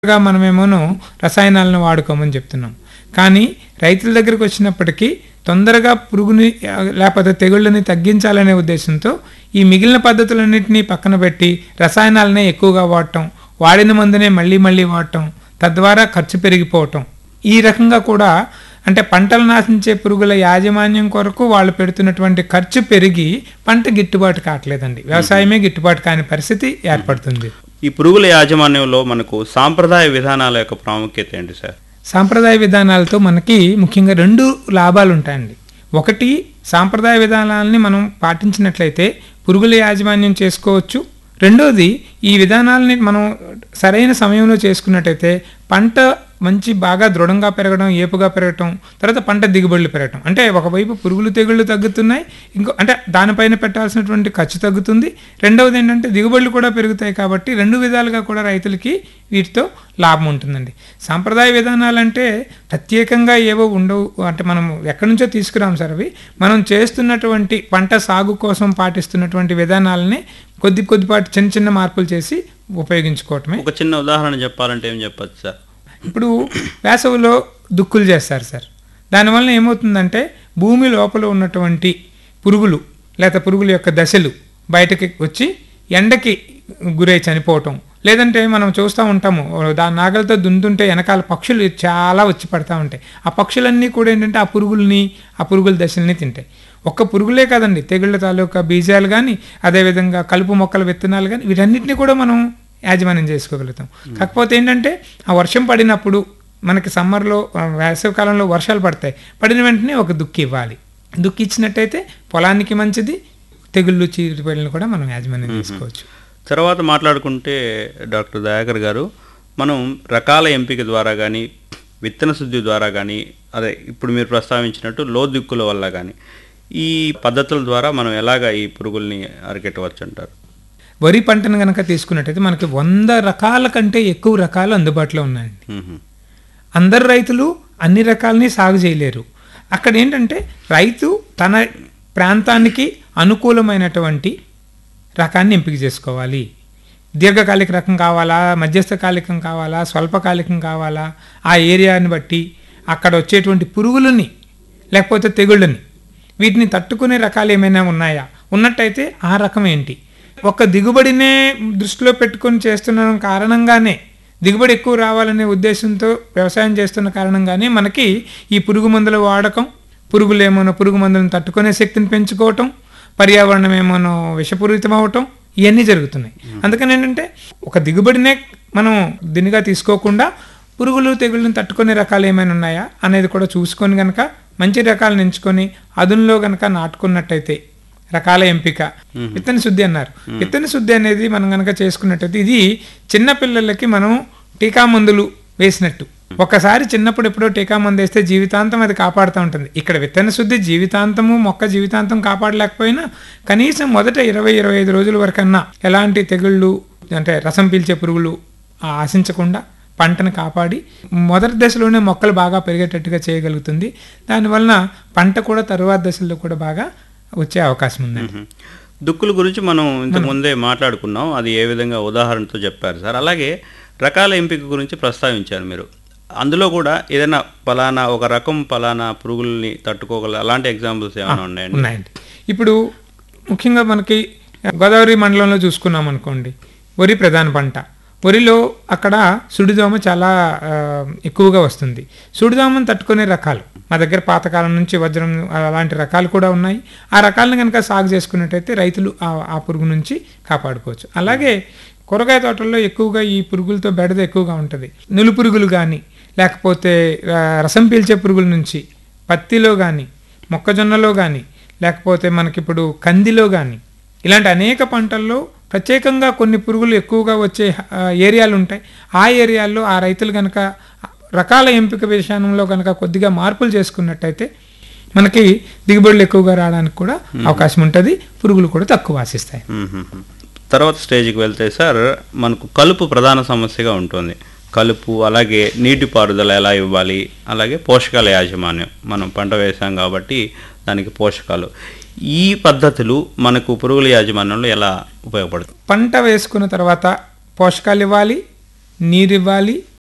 గా మనమేమోను రసాయనాలను వాడుకోమని చెప్తున్నాం కానీ రైతుల దగ్గరికి వచ్చినప్పటికీ తొందరగా పురుగుని ఆ, లేకపోతే తెగుళ్ళని తగ్గించాలనే ఉద్దేశంతో ఈ మిగిలిన పద్ధతులన్నింటినీ పక్కన పెట్టి రసాయనాలనే ఎక్కువగా వాడటం వాడిన మందునే మళ్ళీ మళ్ళీ వాడటం తద్వారా ఖర్చు పెరిగిపోవటం ఈ రకంగా కూడా అంటే పంటలు నాశించే పురుగుల యాజమాన్యం కొరకు వాళ్ళు పెడుతున్నటువంటి ఖర్చు పెరిగి పంట గిట్టుబాటు కావట్లేదండి వ్యవసాయమే గిట్టుబాటు కాని పరిస్థితి ఏర్పడుతుంది ఈ పురుగుల యాజమాన్యంలో మనకు సాంప్రదాయ విధానాల యొక్క ప్రాముఖ్యత ఏంటి సార్ సాంప్రదాయ విధానాలతో మనకి ముఖ్యంగా రెండు లాభాలు ఉంటాయండి ఒకటి సాంప్రదాయ విధానాలని మనం పాటించినట్లయితే పురుగుల యాజమాన్యం చేసుకోవచ్చు రెండోది ఈ విధానాలని మనం సరైన సమయంలో చేసుకున్నట్టయితే పంట మంచి బాగా దృఢంగా పెరగడం ఏపుగా పెరగటం తర్వాత పంట దిగుబడులు పెరగటం అంటే ఒకవైపు పురుగులు తెగుళ్ళు తగ్గుతున్నాయి ఇంకో అంటే దానిపైన పెట్టాల్సినటువంటి ఖర్చు తగ్గుతుంది రెండవది ఏంటంటే దిగుబడులు కూడా పెరుగుతాయి కాబట్టి రెండు విధాలుగా కూడా రైతులకి వీటితో లాభం ఉంటుందండి సాంప్రదాయ విధానాలంటే ప్రత్యేకంగా ఏవో ఉండవు అంటే మనం ఎక్కడి నుంచో తీసుకురాం సార్ అవి మనం చేస్తున్నటువంటి పంట సాగు కోసం పాటిస్తున్నటువంటి విధానాలని కొద్ది కొద్దిపాటి చిన్న చిన్న మార్పులు చేసి ఉపయోగించుకోవటమే ఒక చిన్న ఉదాహరణ చెప్పాలంటే ఏం చెప్పచ్చు సార్ ఇప్పుడు వేసవిలో దుక్కులు చేస్తారు సార్ దానివల్ల ఏమవుతుందంటే భూమి లోపల ఉన్నటువంటి పురుగులు లేక పురుగుల యొక్క దశలు బయటకి వచ్చి ఎండకి గురై చనిపోవటం లేదంటే మనం చూస్తూ ఉంటాము దా నాగలతో దున్నుతుంటే వెనకాల పక్షులు చాలా వచ్చి పడతా ఉంటాయి ఆ పక్షులన్నీ కూడా ఏంటంటే ఆ పురుగుల్ని ఆ పురుగుల దశల్ని తింటాయి ఒక్క పురుగులే కాదండి తెగుళ్ళ తాలూకా బీజాలు కానీ అదేవిధంగా కలుపు మొక్కల విత్తనాలు కానీ వీటన్నిటిని కూడా మనం యాజమాన్యం చేసుకోగలుగుతాం కాకపోతే ఏంటంటే ఆ వర్షం పడినప్పుడు మనకి సమ్మర్లో ఆ, వేసవి కాలంలో వర్షాలు పడతాయి పడిన వెంటనే ఒక దుక్కి ఇవ్వాలి దుక్కి ఇచ్చినట్టయితే పొలానికి మంచిది తెగుళ్ళు చీరిపల్లిని కూడా మనం యాజమాన్యం చేసుకోవచ్చు తర్వాత మాట్లాడుకుంటే డాక్టర్ దయాకర్ గారు మనం రకాల ఎంపిక ద్వారా కానీ విత్తన శుద్ధి ద్వారా కానీ అదే ఇప్పుడు మీరు ప్రస్తావించినట్టు లోదిక్కుల వల్ల కానీ ఈ పద్ధతుల ద్వారా మనం ఎలాగ ఈ పురుగుల్ని అరికెట్టవచ్చు అంటారు వరి పంటను కనుక తీసుకున్నట్టయితే మనకి వంద రకాల కంటే ఎక్కువ రకాలు అందుబాటులో ఉన్నాయండి మ్మ్. అందరు రైతులు అన్ని రకాలని సాగు చేయలేరు అక్కడ ఏంటంటే రైతు తన ప్రాంతానికి అనుకూలమైనటువంటి రకాన్ని ఎంపిక చేసుకోవాలి దీర్ఘకాలిక రకం కావాలా మధ్యస్థకాలికం కావాలా స్వల్పకాలికం కావాలా ఆ ఏరియాని బట్టి అక్కడ వచ్చేటువంటి పురుగులని లేకపోతే తెగుళ్ళని వీటిని తట్టుకునే రకాలు ఏమైనా ఉన్నాయా ఉన్నట్టయితే ఆ రకం ఏంటి ఒక దిగుబడినే దృష్టిలో పెట్టుకొని చేస్తున్న కారణంగానే దిగుబడి ఎక్కువ రావాలనే ఉద్దేశంతో వ్యవసాయం చేస్తున్న కారణంగానే మనకి ఈ పురుగు మందుల వాడకం పురుగులు ఏమోనో పురుగు మందులను తట్టుకునే శక్తిని పెంచుకోవటం పర్యావరణం ఏమోనో విషపూరితం అవటం ఇవన్నీ జరుగుతున్నాయి అందుకని ఏంటంటే ఒక దిగుబడినే మనం దీనిగా తీసుకోకుండా పురుగులు తెగుళ్ళని తట్టుకునే రకాలు ఏమైనా ఉన్నాయా అనేది కూడా చూసుకొని గనక మంచి రకాలను ఎంచుకొని అదునులో గనక నాటుకున్నట్టయితే రకాల ఎంపిక విత్తన శుద్ధి అన్నారు విత్తన శుద్ధి అనేది మనం గనక చేసుకున్నట్టయితే ఇది చిన్న పిల్లలకి మనం టీకా మందులు వేసినట్టు ఒకసారి చిన్నప్పుడు ఎప్పుడో టీకా మందు వేస్తే జీవితాంతం అది కాపాడుతూ ఉంటుంది ఇక్కడ విత్తన శుద్ధి జీవితాంతము మొక్క జీవితాంతం కాపాడలేకపోయినా కనీసం మొదట ఇరవై ఇరవై ఐదు రోజుల వరకన్నా ఎలాంటి తెగుళ్ళు అంటే రసం పీల్చే పురుగులు ఆ ఆశించకుండా పంటను కాపాడి మొదటి దశలోనే మొక్కలు బాగా పెరిగేటట్టుగా చేయగలుగుతుంది దానివలన పంట కూడా తరువాత దశల్లో కూడా బాగా వచ్చే అవకాశం ఉందండి మ్మ్. దుక్కుల గురించి మనం ఇంతకు ముందే మాట్లాడుకున్నాం అది ఏ విధంగా ఉదాహరణతో చెప్పారు సార్ అలాగే రకాల ఎంపిక గురించి ప్రస్తావించారు మీరు అందులో కూడా ఏదైనా పలానా ఒక రకం పలానా పురుగుల్ని తట్టుకోగల అలాంటి ఎగ్జాంపుల్స్ ఏమైనా ఉన్నాయండి ఉన్నాయండి ఇప్పుడు ముఖ్యంగా మనకి గోదావరి మండలంలో చూసుకున్నాం అనుకోండి వరి ప్రధాన పంట వరిలో అక్కడ సుడిదోమ చాలా ఆ, ఎక్కువగా వస్తుంది సుడిదోమను తట్టుకునే రకాలు మా దగ్గర పాతకాలం నుంచి వజ్రం అలాంటి రకాలు కూడా ఉన్నాయి ఆ రకాలను కనుక సాగు చేసుకున్నట్టయితే రైతులు ఆ- ఆ పురుగు నుంచి కాపాడుకోవచ్చు అలాగే కూరగాయ తోటల్లో ఎక్కువగా ఈ పురుగులతో బెడద ఎక్కువగా ఉంటుంది నులు పురుగులు కానీ లేకపోతే ఆ, రసం పీల్చే పురుగుల నుంచి పత్తిలో కానీ మొక్కజొన్నలో కానీ లేకపోతే మనకిప్పుడు కందిలో కానీ ఇలాంటి అనేక పంటల్లో ప్రత్యేకంగా కొన్ని పురుగులు ఎక్కువగా వచ్చే ఆ, ఏరియాలు ఉంటాయి ఆ ఏరియాల్లో ఆ రైతులు కనుక రకాల ఎంపిక విషయంలో కనుక కొద్దిగా మార్పులు చేసుకున్నట్టయితే మనకి దిగుబడులు ఎక్కువగా రావడానికి కూడా అవకాశం ఉంటుంది పురుగులు కూడా తక్కువ ఆశిస్తాయి మ్మ్. తర్వాత స్టేజ్కి వెళ్తే సార్ మనకు కలుపు ప్రధాన సమస్యగా ఉంటుంది కలుపు అలాగే నీటిపారుదల ఎలా ఇవ్వాలి అలాగే పోషకాల యాజమాన్యం మనం పంట వేసాం కాబట్టి దానికి పోషకాలు ఈ పద్ధతులు మనకు పురుగుల యాజమాన్యంలో ఎలా ఉపయోగపడుతుంది పంట వేసుకున్న తర్వాత పోషకాలు ఇవ్వాలి నీరు ఇవ్వాలి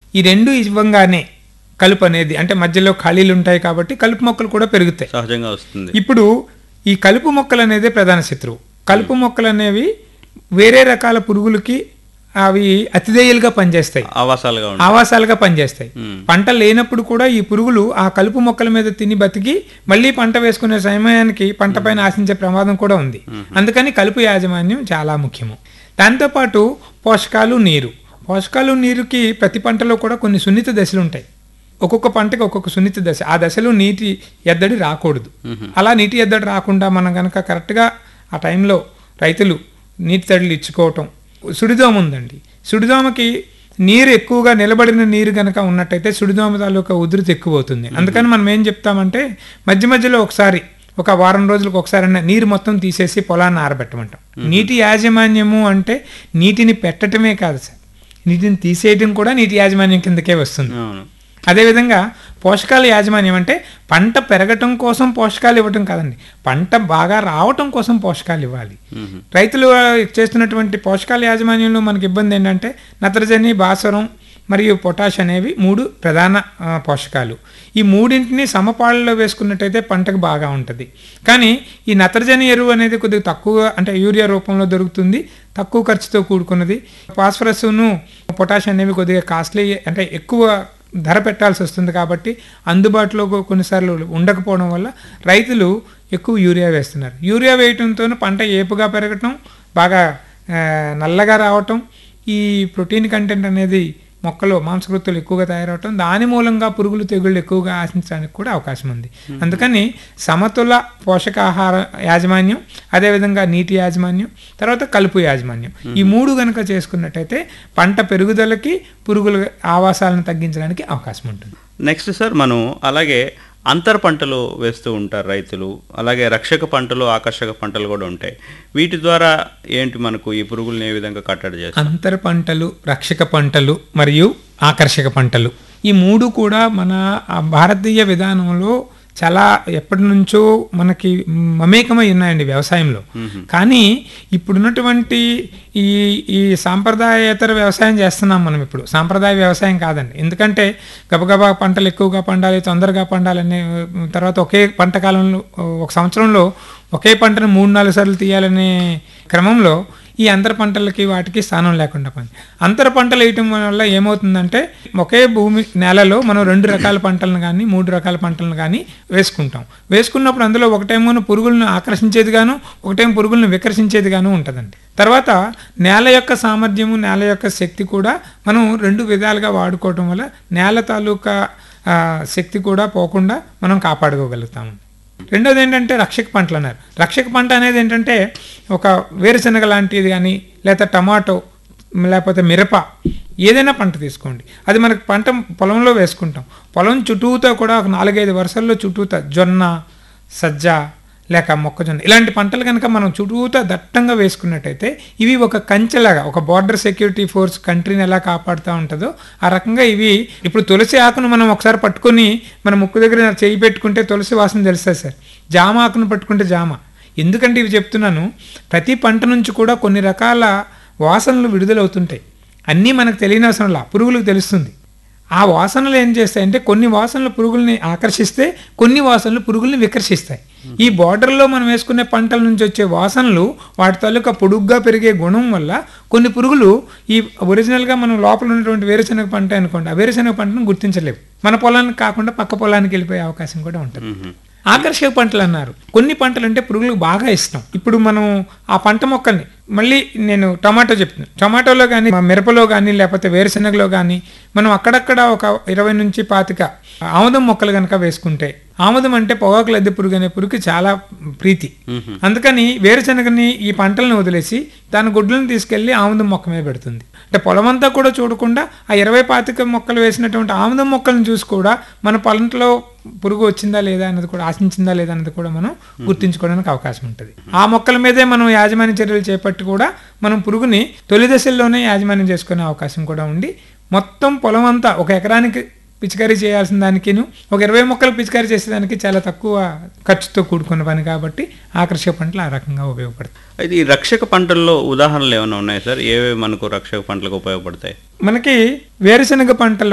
ఈ రెండు ఇవ్వంగానే కలుపు అనేది అంటే మధ్యలో ఖాళీలు ఉంటాయి కాబట్టి కలుపు మొక్కలు కూడా పెరుగుతాయి సహజంగా వస్తుంది ఇప్పుడు ఈ కలుపు మొక్కలు అనేది ప్రధాన శత్రువు కలుపు మొక్కలు అనేవి వేరే రకాల పురుగులకి అవి అతిథేయులుగా పనిచేస్తాయి ఆవాసాలుగా ఉంటాయి ఆవాసాలుగా పనిచేస్తాయి మ్మ్. పంట లేనప్పుడు కూడా ఈ పురుగులు ఆ కలుపు మొక్కల మీద తిని బతికి మళ్ళీ పంట వేసుకునే సమయానికి పంట పైన ఆశించే ప్రమాదం కూడా ఉంది అందుకని కలుపు యాజమాన్యం చాలా ముఖ్యము దాంతోపాటు పోషకాలు నీరు పోషకాలు నీరుకి ప్రతి పంటలో కూడా కొన్ని సున్నిత దశలు ఉంటాయి ఒక్కొక్క పంటకి ఒక్కొక్క సున్నిత దశ ఆ దశలో నీటి ఎద్దడి రాకూడదు అలా నీటి ఎద్దడి రాకుండా మనం కనుక కరెక్ట్గా ఆ టైంలో రైతులు నీటి తడులు ఇచ్చుకోవటం సుడిదోమ ఉందండి సుడిదోమకి నీరు ఎక్కువగా నిలబడిన నీరు కనుక ఉన్నట్టయితే సుడిదోమ తాలూకా ఉధృతి ఎక్కువ అవుతుంది అందుకని మనం ఏం చెప్తామంటే మధ్య మధ్యలో ఒకసారి ఒక వారం రోజులకు ఒకసారి నీరు మొత్తం తీసేసి పొలాన్ని ఆరబెట్టమంటాం నీటి యాజమాన్యము అంటే నీటిని పెట్టటమే కాదు సార్ నీటిని తీసేయటం కూడా నీటి యాజమాన్యం కిందకే వస్తుంది అవును అదేవిధంగా పోషకాల యాజమాన్యం అంటే పంట పెరగటం కోసం పోషకాలు ఇవ్వటం కాదండి పంట బాగా రావటం కోసం పోషకాలు ఇవ్వాలి మ్మ్. రైతులు ఆ, చేస్తున్నటువంటి పోషకాల యాజమాన్యంలో మనకి ఇబ్బంది ఏంటంటే నత్రజని భాస్వరం మరియు పొటాష్ అనేవి మూడు ప్రధాన ఆ, పోషకాలు ఈ మూడింటిని సమపాళ్ళలో వేసుకున్నట్టయితే పంటకు బాగా ఉంటుంది కానీ ఈ నత్రజని ఎరువు అనేది కొద్దిగా తక్కువ అంటే యూరియా రూపంలో దొరుకుతుంది తక్కువ ఖర్చుతో కూడుకున్నది ఫాస్ఫరస్ను పొటాష్ అనేవి కొద్దిగా కాస్ట్లీ అంటే ఎక్కువ ధర పెట్టాల్సి వస్తుంది కాబట్టి అందుబాటులో కొ- కొన్నిసార్లు ఉండకపోవడం వల్ల రైతులు ఎక్కువ యూరియా వేస్తున్నారు యూరియా వేయటంతో పంట ఏపుగా పెరగటం బాగా ఆ, నల్లగా రావటం ఈ ప్రోటీన్ కంటెంట్ అనేది మొక్కలో మాంసకృత్తులు ఎక్కువగా తయారవటం దాని మూలంగా పురుగులు తెగుళ్ళు ఎక్కువగా ఆశించడానికి కూడా అవకాశం ఉంది అందుకని సమతుల పోషకాహార యాజమాన్యం అదేవిధంగా నీటి యాజమాన్యం తర్వాత కలుపు యాజమాన్యం ఈ మూడు గనక చేసుకున్నట్టయితే పంట పెరుగుదలకి పురుగుల ఆవాసాలను తగ్గించడానికి అవకాశం ఉంటుంది నెక్స్ట్ సార్ మనం అలాగే అంతర పంటలు వేస్తూ ఉంటారు రైతులు అలాగే రక్షక పంటలు ఆకర్షక పంటలు కూడా ఉంటాయి వీటి ద్వారా ఏంటి మనకు ఈ పురుగుల్ని ఏ విధంగా కట్టడి చేస్తారు అంతర పంటలు రక్షక పంటలు మరియు ఆకర్షక పంటలు ఈ మూడు కూడా మన ఆ భారతీయ విధానంలో చాలా ఎప్పటి నుంచో మనకి మమేకమై ఉన్నాయండి వ్యవసాయంలో కానీ ఇప్పుడున్నటువంటి ఈ ఈ సాంప్రదాయేతర వ్యవసాయం చేస్తున్నాం మనం ఇప్పుడు సాంప్రదాయ వ్యవసాయం కాదండి ఎందుకంటే గబగబా పంటలు ఎక్కువగా పండాలి తొందరగా పండాలనే తర్వాత ఒకే పంట కాలంలో ఒక సంవత్సరంలో ఒకే పంటను మూడు నాలుగు సార్లు తీయాలనే క్రమంలో ఈ అంతర పంటలకి వాటికి స్థానం లేకుండా పోయింది అంతర పంటలు వేయటం వల్ల ఏమవుతుందంటే ఒకే భూమి నేలలో మనం రెండు రకాల పంటలను కానీ మూడు రకాల పంటలను కానీ వేసుకుంటాం వేసుకున్నప్పుడు అందులో ఒకటేమో పురుగులను ఆకర్షించేది గాను ఒకటేమో పురుగులను వికర్షించేది గాను ఉంటుందండి తర్వాత నేల యొక్క సామర్థ్యము నేల యొక్క శక్తి కూడా మనం రెండు విధాలుగా వాడుకోవటం వల్ల నేల తాలూకా ఆ, శక్తి కూడా పోకుండా మనం కాపాడుకోగలుగుతాము రెండోది ఏంటంటే రక్షక పంటలు అన్నారు రక్షక పంట అనేది ఏంటంటే ఒక వేరుశనగ లాంటిది కానీ లేదా టమాటో లేకపోతే మిరప ఏదైనా పంట తీసుకోండి అది మనకు పంట పొలంలో వేసుకుంటాం పొలం చుట్టూతో కూడా ఒక నాలుగైదు వరుసల్లో చుట్టూతా జొన్న సజ్జ లేక మొక్కజొన్న ఇలాంటి పంటలు కనుక మనం చుట్టూతా దట్టంగా వేసుకున్నట్టయితే ఇవి ఒక కంచెలాగా ఒక బార్డర్ సెక్యూరిటీ ఫోర్స్ కంట్రీని ఎలా కాపాడుతూ ఉంటుందో ఆ రకంగా ఇవి ఇప్పుడు తులసి ఆకును మనం ఒకసారి పట్టుకొని మన ముక్కు దగ్గర చేయి పెట్టుకుంటే తులసి వాసన తెలుస్తుంది సార్ జామ ఆకును పట్టుకుంటే జామ ఎందుకంటే ఇవి చెప్తున్నాను ప్రతి పంట నుంచి కూడా కొన్ని రకాల వాసనలు విడుదలవుతుంటాయి అన్నీ మనకు తెలియని అవసరంలా పురుగులకు తెలుస్తుంది ఆ వాసనలు ఏం చేస్తాయంటే కొన్ని వాసనలు పురుగుల్ని ఆకర్షిస్తే కొన్ని వాసనలు పురుగుల్ని వికర్షిస్తాయి ఈ బార్డర్లో మనం వేసుకునే పంటల నుంచి వచ్చే వాసనలు వాటి తాలూకా పొడుగ్గా పెరిగే గుణం వల్ల కొన్ని పురుగులు ఈ ఒరిజినల్గా మనం లోపల ఉన్నటువంటి వేరుశనగ పంట అనుకోండి ఆ వేరుశనగ పంటను గుర్తించలేవు మన పొలానికి కాకుండా పక్క పొలానికి వెళ్ళిపోయే అవకాశం కూడా ఉంటుంది ఆకర్షక పంటలు అన్నారు కొన్ని పంటలు అంటే పురుగులకు బాగా ఇష్టం ఇప్పుడు మనం ఆ పంట మొక్కల్ని మళ్ళీ నేను టమాటో చెప్తున్నాను టమాటోలో కానీ మిరపలో కానీ లేకపోతే వేరుశనగలో కానీ మనం అక్కడక్కడ ఒక ఇరవై నుంచి పాతిక ఆముదం మొక్కలు కనుక వేసుకుంటే ఆముదం అంటే పొగాకు లద్దె పురుగు అనే పురుగుకి చాలా ప్రీతి అందుకని వేరుశనగని ఈ పంటలను వదిలేసి దాని గుడ్లను తీసుకెళ్లి ఆముదం మొక్క మీద పెడుతుంది అంటే పొలమంతా కూడా చూడకుండా ఆ ఇరవై పాతిక మొక్కలు వేసినటువంటి ఆముదం మొక్కలను చూసి కూడా మన పొలంలో పురుగు వచ్చిందా లేదా అన్నది కూడా ఆశించిందా లేదా అన్నది కూడా మనం గుర్తించుకోవడానికి అవకాశం ఉంటుంది ఆ మొక్కల మీదే మనం యాజమాన్య చర్యలు చేపట్టి కూడా మనం పురుగుని తొలి దశల్లోనే యాజమాన్యం చేసుకునే అవకాశం కూడా ఉండి మొత్తం పొలం అంతా ఒక ఎకరానికి పిచికారీ చేయాల్సిన దానికిను ఒక ఇరవై మొక్కలు పిచికారీ చేసేదానికి చాలా తక్కువ ఖర్చుతో కూడుకున్న పని కాబట్టి ఆకర్షక పంటలు ఆ రకంగా ఉపయోగపడతాయి అయితే ఈ రక్షక పంటల్లో ఉదాహరణలు ఏమైనా ఉన్నాయి సార్ ఏవే మనకు రక్షక పంటలకు ఉపయోగపడతాయి మనకి వేరుశనగ పంటలో